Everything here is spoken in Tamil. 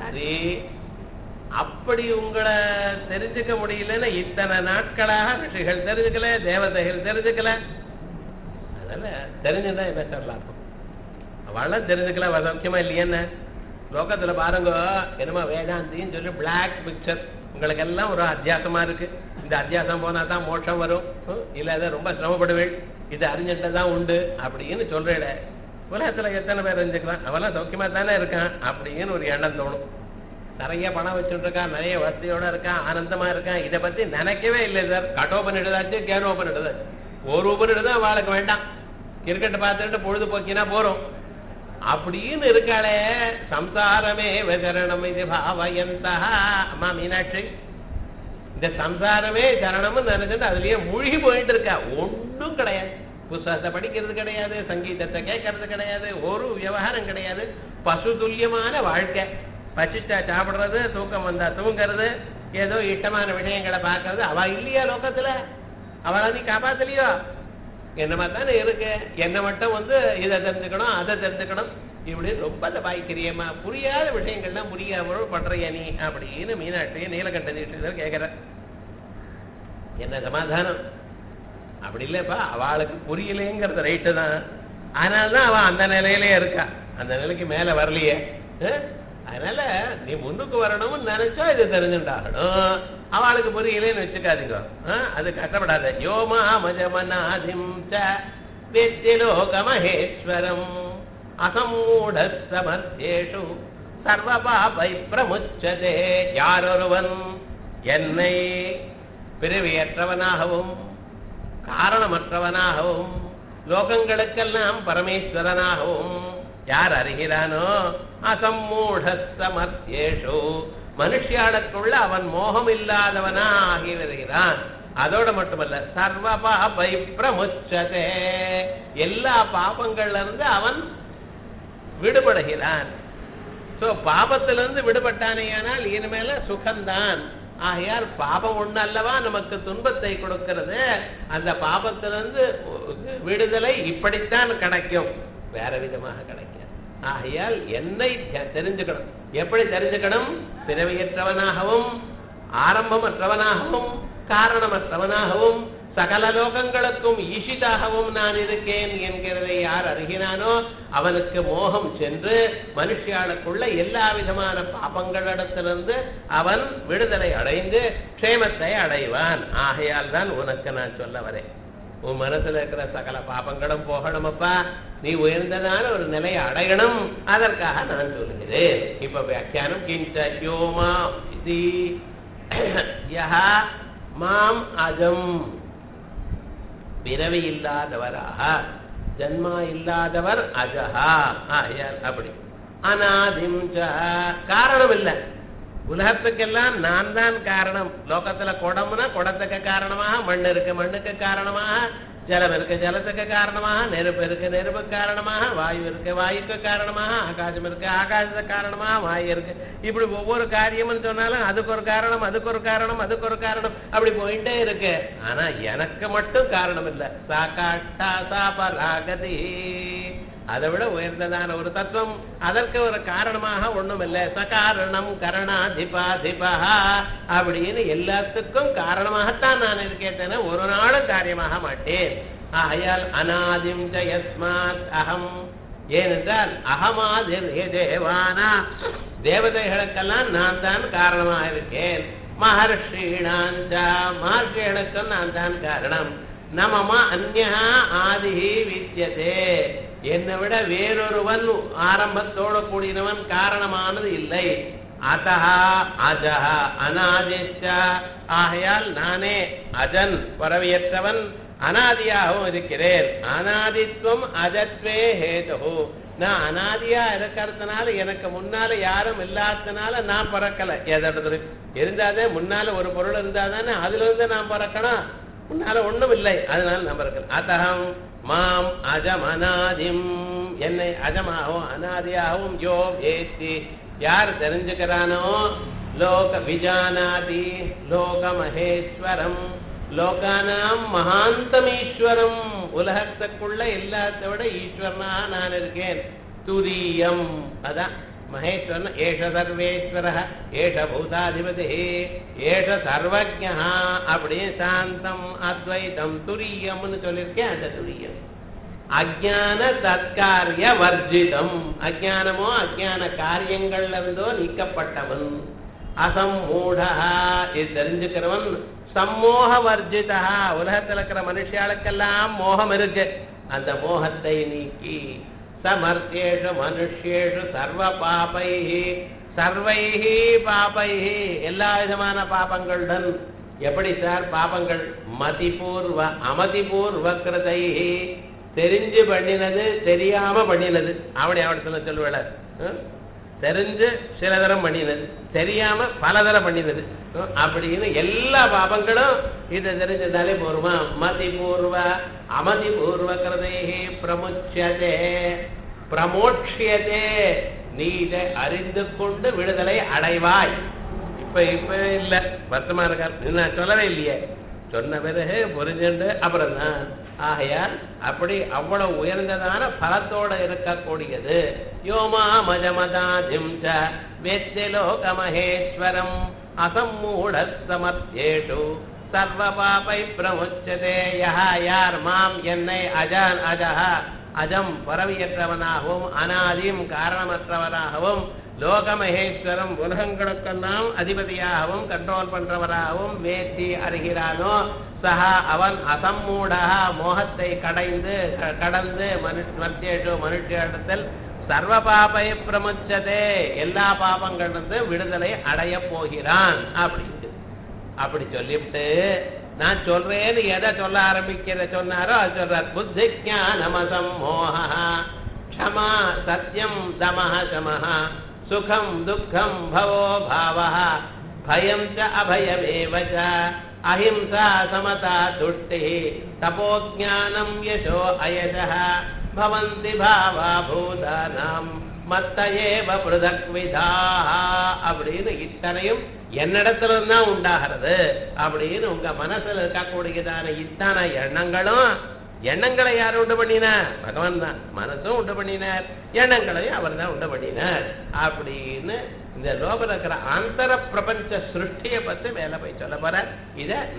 சரி அப்படி உங்களை தெரிஞ்சுக்க முடியலன்னா இத்தனை நாட்களாக ரிஷிகள் தெரிஞ்சுக்கல தேவதைகள் தெரிஞ்சுக்கல அதனால தெரிஞ்சுட்டா என்ன சார் லாபம் அவளாம் தெரிஞ்சுக்கல அவ சௌக்கியமா இல்லையேன்னு லோகத்துல பாருங்க என்னமோ வேதாந்தின்னு சொல்லி பிளாக் பிக்சர் உங்களுக்கு எல்லாம் ஒரு அத்தியாசமா இருக்கு இந்த அத்தியாசம் போனா தான் மோட்சம் வரும் ஹம், இல்ல அதை ரொம்ப சிரமப்படுவேள் இது அறிஞ்சிட்டு தான் உண்டு அப்படின்னு சொல்றேட உலகத்துல எத்தனை பேர் அறிஞ்சுக்கலாம் அவெல்லாம் சௌக்கியமா தானே இருக்கான் அப்படின்னு ஒரு எண்ணம் தோணும் நிறைய பணம் வச்சுட்டு இருக்கான் நிறைய வசதியோட இருக்கான் ஆனந்தமா இருக்கான் இதை பத்தி நினைக்கவே இல்லை சார் கட்டோபன் எடுதாச்சு கேரோபன் எடுதாச்சு ஒரு உபன் எடுதான் அவளுக்கு வேண்டாம் கிரிக்கெட் பார்த்துட்டு பொழுதுபோக்கினா போறோம் அப்படின்னு இருக்காளே சம்சாரமே விசரணம் இது பாவயந்தா அம்மா மீனாட்சி இந்த சம்சாரமே சரணம்னு நினைச்சுட்டு அதுலயே மூழ்கி போயிட்டு இருக்கா ஒண்ணும் கிடையாது புஸ்தகத்தை படிக்கிறது கிடையாது சங்கீதத்தை கேட்கறது கிடையாது ஒரு விவகாரம் கிடையாது பசு துல்லியமான வாழ்க்கை பசிச்சா சாப்பிடுறது தூக்கம் வந்தா தூங்குறது ஏதோ இஷ்டமான விஷயங்களை பார்க்கறது அவ இல்லையா லோகத்துல அவளை நீ காப்பாத்தலையோ என்னமா தானே இருக்கு என்ன மட்டும் வந்து இதை தெரிஞ்சுக்கணும் அதை தெரிஞ்சுக்கணும் இப்படி ரொம்ப பாய்க்கிறியம்மா புரியாத விஷயங்கள்லாம் புரியாமல் பண்றியா நீ அப்படின்னு மீனாட்சி நீலகண்ட தீட்சிதர் கேட்கிற என்ன சமாதானம் அப்படி இல்லப்பா அவளுக்கு புரியலைங்கிறது ரைட்டு தான் அதனாலதான் அவ அந்த நிலையிலே இருக்கா அந்த நிலைக்கு மேல வரலையே அஹ்? அதனால நீ முன்னுக்கு வரணும்னு நினைச்சா இது தெரிஞ்சுட்டாகணும் அவளுக்கு புரியலேன்னு வச்சுக்காதீங்க அஹ்? அது கஷ்டப்படாத யோமா மஜமனாதிம் வேத்தியலோகமஹேஸ்வரம் அசமூட சமர்த்தேஷு சர்வ பாபை பிரமுச்சதே யாரொருவன் என்னை பிறவியற்றவனாகவும் காரணமற்றவனாகவும் லோகங்களுக்கெல்லாம் பரமேஸ்வரனாகவும் யார் அறிகிறானோ அசம்மூட சமர்த்தியேஷு மனுஷியாளுக்குள்ள அவன் மோகம் இல்லாதவனா ஆகி வருகிறான் அதோட மட்டுமல்ல சர்வ பாபை பிரமுச்சதே எல்லா பாபங்கள்ல இருந்து அவன் விடுபடுகிறான் சோ பாபத்திலிருந்து விடுபட்டானேயானால் இனிமேல சுகம்தான் ஆகையால் பாபம் ஒண்ணு அல்லவா நமக்கு துன்பத்தை கொடுக்கிறது அந்த பாபத்திலிருந்து விடுதலை இப்படித்தான் கிடைக்கும் வேற விதமாக கிடைக்கும் ஆகையால் என்னை தெ- தெரிஞ்சுக்கணும் எப்படி தெரிஞ்சுக்கணும் பிறவியற்றவனாகவும் ஆரம்பமற்றவனாகவும் காரணமற்றவனாகவும் சகல லோகங்களுக்கும் ஈஷிதாகவும் நான் இருக்கேன் என்கிறதை யார் அறிகிறானோ அவனுக்கு மோகம் சென்று மனுஷியாளுக்குள்ள எல்லா விதமான பாபங்களிடத்திலிருந்து அவன் விடுதலை அடைந்து க்ஷேமத்தை அடைவான் ஆகையால் தான் உனக்கு நான் சொல்ல வரேன் உன் மனசுல இருக்கிற சகல பாபங்களும் போகணுமப்பா நீ உயர்ந்ததான ஒரு நிலையை அடையணும் அதற்காக நான் சொல்கிறேன் இப்ப வியாக்கியானம் கிஞ்ச யோமா இது யஹா மாம் அஜம் பிறவி இல்லாதவராக ஜன்மா இல்லாதவர் அஜஹா ஆயார் அப்படி அனாதிம் ச காரணம் இல்லை உலகத்துக்கெல்லாம் நான் தான் காரணம் லோகத்துல குடம்னா குடத்துக்கு காரணமாக மண் இருக்கு மண்ணுக்கு காரணமாக ஜலம் இருக்கு ஜலத்துக்கு காரணமாக நெருப்பு இருக்கு நெருப்புக்கு காரணமாக வாயு இருக்கு வாயுக்கு காரணமாக ஆகாசம் இருக்கு ஆகாசத்துக்கு காரணமாக வாயு இருக்கு இப்படி ஒவ்வொரு காரியம்னு சொன்னாலும் அதுக்கு ஒரு காரணம் அதுக்கு ஒரு காரணம் அதுக்கு ஒரு காரணம் அப்படி போயிட்டே இருக்கு ஆனா எனக்கு மட்டும் காரணம் இல்லை சாக்காட்டா சாபராகதி அதை விட உயர்ந்ததான ஒரு தத்துவம் அதற்கு ஒரு காரணமாக ஒண்ணும் இல்லை சகாரணம் கரணாதிபாதிபா அப்படின்னு எல்லாத்துக்கும் காரணமாகத்தான் நான் இருக்கேன் தவிர ஒரு நாளும் காரியமாக மாட்டேன் ஆகையால் அநாதிம் ச யஸ்மாத் அகம் ஏனென்றால் அகமாதிர் ஹே தேவானா தேவதைகளுக்கெல்லாம் நான் தான் காரணமாக இருக்கேன் மகர்ஷீணாஞ்ச மகர்ஷிகளுக்கும் நான் தான் காரணம் நமமா அந்யா ஆதிஹி வித்தியதே என்னை விட வேறொருவன் ஆரம்பத்தோடு கூடினவன் காரணமானது இல்லை அத்தஹா அஜஹ அநாதிச்ச ஆகையால் நானே அஜன் பரவியற்றவன் அனாதியாகவும் இருக்கிறேன் அனாதித்வம் அஜத்வே ஹேது நான் அனாதியா இருக்கிறதுனால எனக்கு முன்னால யாரும் இல்லாததுனால நான் பிறக்கல எதாவது இருந்தாதே முன்னால ஒரு பொருள் இருந்தாதானே அதுல இருந்து நான் பிறக்கணும் முன்னால ஒண்ணும் இல்லை அதனால நான் பிறக்கல அத்தகம் மாம் அஜம் அநாதிம் என்னை அஜமாகவும் அனாதியாகவும் யோ வேத்தி யார் தெரிஞ்சுக்கிறானோ லோக விஜானாதி லோக மகேஸ்வரம் லோகானாம் மகாந்தமீஸ்வரம் உலகத்துக்குள்ள எல்லாத்த விட ஈஸ்வரனா நான் இருக்கேன் துரியம் அதான் மகேஸ்வரன் ஏஷ சர்வேஸ்வர ஏஷ பூதாதிபதி ஏஷ சர்வஜா அப்படின்னு சாந்தம் அத்வைதம் துரியம்னு சொல்லியிருக்கேன் அந்த துரியம் அஜான தற்காரிய வர்ஜிதம் அஜானமோ அஜான காரியங்கள்ல இருந்தோ நீக்கப்பட்டவன் அசம்மூடா இது தெரிஞ்சுக்கிறவன் சம்மோக வர்ஜிதா உலகத்துல இருக்கிற மனுஷாளுக்கெல்லாம் மோகம் இருக்கு அந்த மோகத்தை நீக்கி சமர்த்தேஷு மனுஷேஷு சர்வ பாபை சர்வைஹி பாபைஹி எல்லா விதமான பாபங்களுடன் எப்படி சார் பாபங்கள் மதிபூர்வ அமதிபூர்வ கிருதைஹி தெரிஞ்சு பண்ணினது தெரியாம பண்ணினது அப்படி அவடத்துல சொல்லுவேல தெரிஞ்சு சில தரம் பண்ணினது தெரியாம பல தரம் பண்ணினது ஹம், அப்படின்னு எல்லா பாபங்களும் இதை தெரிஞ்சதாலே பூர்வமா மதிபூர்வ அமதிபூர்வ கிருதைஹி பிரமுச்சதே பிரமோட்சியதே நீ இதை அறிந்து கொண்டு விடுதலை அடைவாய் இப்ப இப்ப இல்ல வருத்தமா இருக்கா நான் சொல்லவே இல்லையே சொன்ன பிறகு புரிஞ்சுண்டு அப்புறம் தான் ஆகையால் அப்படி அவ்வளவு உயர்ந்ததான பலத்தோட இருக்கக்கூடியது யோமா மஜமதாதிம் ச வேத்தி லோகமகேஸ்வரம் அசம்மூட சமர்த்தேஷு சர்வ பாபை பிரமுச்சதே யஹா யார் மாம் என்னை அஜான் அஜஹா அஜம் பரவியற்றவனாகவும் அனாதியும் காரணமற்றவனாகவும் லோகமகேஸ்வரம் உலகங்களுக்கெல்லாம் அதிபதியாகவும் கண்ட்ரோல் பண்றவராகவும் வேத்தி அறிகிறானோ சஹா அவன் அசம்மூடா மோகத்தை கடைந்து க- கடந்து மனு மத்தியேஷு மனுஷியிடத்தில் சர்வ பாபை பிரமுச்சதே எல்லா பாபங்களிலிருந்து விடுதலை அடைய போகிறான் அப்படின்ட்டு அப்படி சொல்லிவிட்டு நான் சொல்றேன்னு எதை சொல்ல ஆரம்பிக்கிற சொன்னாரோ அது சொல்றார் புத்தி ஞானமசம் மோக க்ஷமா சத்யம் தமஹ சமஹ சுகம் துக்கம் பவோ பாவः பயம் ச அபயமேவ ச அஹிம்சா சமதா துஷ்டிः தபோஜானம் யசோ அயசः பவந்தி பாவா பூதானாம் மத்த ஏவ பிருதக் விதாக அப்படின்னு இத்தனையும் என்னிடத்துல தான் உண்டாகிறது அப்படின்னு உங்க மனசுல இருக்கக்கூடியதான இத்தனை எண்ணங்களும் எண்ணங்களை யார் உண்டு பண்ணினார் பகவான் தான் மனசும் உண்டு பண்ணினார் எண்ணங்களையும் அவர் தான் உண்டு பண்ணினார் அப்படின்னு இந்த லோபத்தில் இருக்கிற அந்தர பிரபஞ்ச சிருஷ்டியை பத்தி மேல போய் சொல்ல போற இத